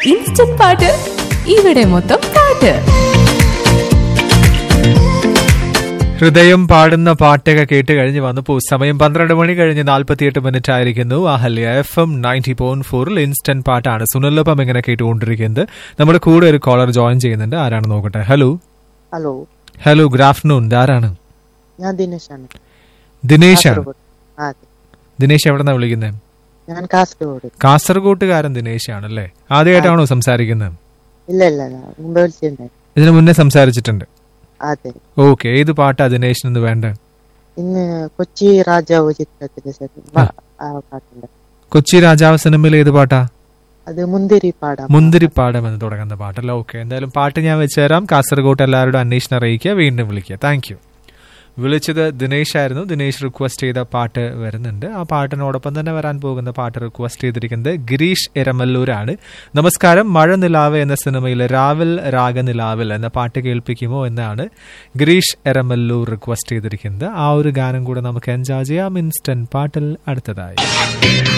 instant പാട്ട് ഇവിടെ മൊത്തം പാട്ട് ഹൃദയം പാടുന്ന പാട്ടൊക്കെ കേട്ട് കഴിഞ്ഞ് വന്നപ്പോൾ സമയം പന്ത്രണ്ട് മണി കഴിഞ്ഞ് നാൽപ്പത്തിയെട്ട് മിനിറ്റ് ആയിരിക്കുന്നു Ahalya F M ninety point ഫോറിൽ ഇൻസ്റ്റന്റ് പാട്ടാണ് സുനല്ലപ്പം ഇങ്ങനെ കേട്ടുകൊണ്ടിരിക്കുന്നത് നമ്മുടെ കൂടെ ഒരു കോളർ ജോയിൻ ചെയ്യുന്നുണ്ട് ആരാണ് നോക്കട്ടെ hello hello hello good afternoon ആരാണ് ഞാൻ ദിനേശാണ് ദിനേശാണ് കാസർഗോഡ് ആ അതെ ദിനേശ് എവിടെന്നാ വിളിക്കുന്നത് ഞാൻ കാസർഗോഡ് കാസർഗോട്ടുകാരൻ ദിനേശാണല്ലേ ആദ്യമായിട്ടാണോ സംസാരിക്കുന്നത് ഇല്ല ഇല്ല ഞാൻ മുമ്പ് വിളിച്ചിട്ടുണ്ടായി ഇതിനു മുന്നേ സംസാരിച്ചിട്ടുണ്ട് അതെ ഓക്കെ ഏത് പാട്ടാ ദിനേശിന് വേണ്ട ഇന്ന് കൊച്ചി രാജാവ് ചിത്രത്തിന്റെ സെറ്റ് ആ പാട്ടുണ്ട് കൊച്ചി രാജാവ് സിനിമയിൽ ഏത് പാട്ടാ അത് മുന്തിരി പാടാം മുന്തിരിപ്പാടം എന്ന് തുടങ്ങുന്ന പാട്ടല്ല ഓക്കെ എന്തായാലും പാട്ട് ഞാൻ വെച്ചുതരാം കാസർഗോട്ട് എല്ലാവരുടെ അന്വേഷണം അറിയിക്കുക വീണ്ടും വിളിക്കുക താങ്ക് യു വിളിച്ചത് ദിനേശ് ആയിരുന്നു ദിനേശ് റിക്വസ്റ്റ് ചെയ്ത പാട്ട് വരുന്നുണ്ട് ആ പാട്ടിനോടൊപ്പം തന്നെ വരാൻ പോകുന്ന പാട്ട് റിക്വസ്റ്റ് ചെയ്തിരിക്കുന്നത് ഗിരീഷ് എരമല്ലൂരാണ് നമസ്കാരം മഴ നിലാവ് എന്ന സിനിമയിലെ രാവിൽ രാഗനിലാവിൽ എന്ന പാട്ട് കേൾപ്പിക്കുമോ എന്നാണ് ഗിരീഷ് എരമല്ലൂർ റിക്വസ്റ്റ് ചെയ്തിരിക്കുന്നത് ആ ഒരു ഗാനം കൂടെ നമുക്ക് എൻജോയ് ചെയ്യാം ഇൻസ്റ്റന്റ് പാട്ടിൽ അടുത്തതായി